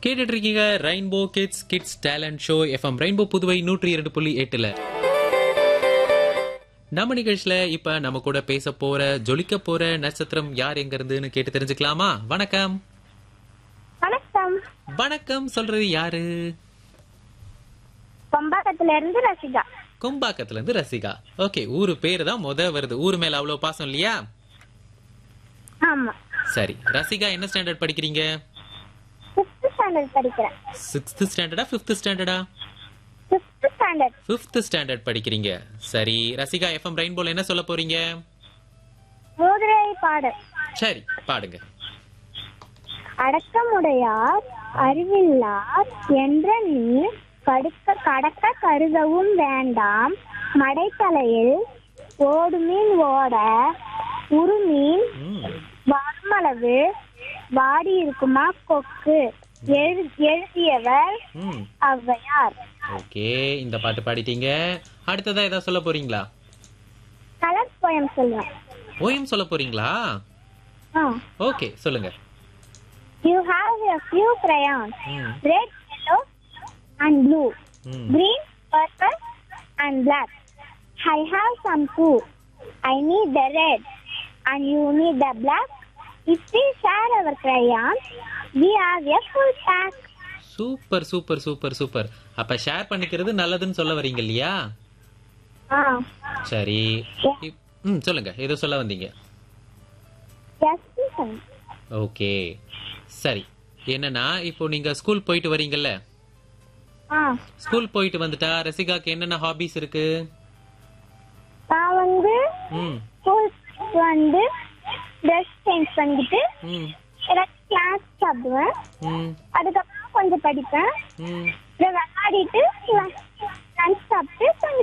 கேட்டுட்டு இருக்கீங்க rainbow kids kids talent show FM rainbow Puduvai நூற்றி இரண்டு புள்ளி எட்டுல நம்ம நிகழ்ச்சியில இப்ப நம்ம கூட பேச போற ஜொலிக்க போற நட்சத்திரம் யார் எங்க இருந்துன்னு கேட்டு தெரிஞ்சுக்கலாமா வணக்கம் வணக்கம் வணக்கம் சொல்றது யாரு கொம்பாக்கத்துல இருந்து ரசிகா கொம்பாக்கத்துல இருந்து ரசிகா ஓகே ஊரு பேரு தான் முத வருது ஊரு மேல அவ்வளவு பாசம் இல்லையா ஆமா சரி ரசிகா என்ன ஸ்டாண்டர்ட் படிக்கிறீங்க ஃபிஃப்த் ஸ்டாண்டர்ட் படிக்கிறேன் சிக்ஸ்த் ஸ்டாண்டர்டா ஃபிஃப்த் ஸ்டாண்டர்டா ஃபிஃப்த் ஸ்டாண்டர்ட் ஃபிஃப்த் ஸ்டாண்டர்ட் படிக்கிறீங்க சரி ரசிகா எஃப்எம் ரெயின்போல என்ன சொல்ல போறீங்க மோதிரை பாடு சரி பாடுங்க அடக்கமுடையார் அறிவில்லார் என்ற நீ கடுக்க கடக்க கருதவும் வேண்டாம் மடைத்தலையில் ஓடுமீன் ஓட உருமீன் ம், வருமளவு வாடி இருக்குமா கொக்கு எழு- எழுதியவர் ம் ஔவையார் ஓகே இந்த பாட்டு பாடிட்டீங்க அடுத்ததா ஏதாவது சொல்ல போறீங்களா கலர் போயம் சொல்லுவேன் போயம் சொல்ல போறீங்களா ஆ ஓகே சொல்லுங்க You have a few crayons, ம், red, yellow, and blue, ம், green, purple, and black. I have some too. I need the red, and you need the black. If we share our crayons, we have a full pack. Super super super super அப்ப share பண்ணிக்கிறது நல்லதுன்னு சொல்ல வரீங்க இல்லையா Ah, சரி இப்- ம் சொல்லுங்க ஏதோ சொல்ல வந்தீங்க yes, listen. ஓகே சரி என்னன்னா இப்போ நீங்க ஸ்கூல் போயிட்டு வரீங்கல்ல Ah, ஸ்கூல் போயிட்டு வந்துட்டா ரசிகாக்கு என்னென்ன ஹாபிஸ் இருக்கு நான் வந்து ம் ஸ்கூல் வந்து ட்ரெஸ் சேஞ்ச் பண்ணிக்கிட்டு ம் எனக்கு கிளாஸ் சாப்பிடுவேன் ம் அதுக்கப்புறம் கொஞ்சம் படிப்பேன் ம் அப்புறம் விளையாடிட்டு லஞ்ச் சாப்பிட்டு கொஞ்சம்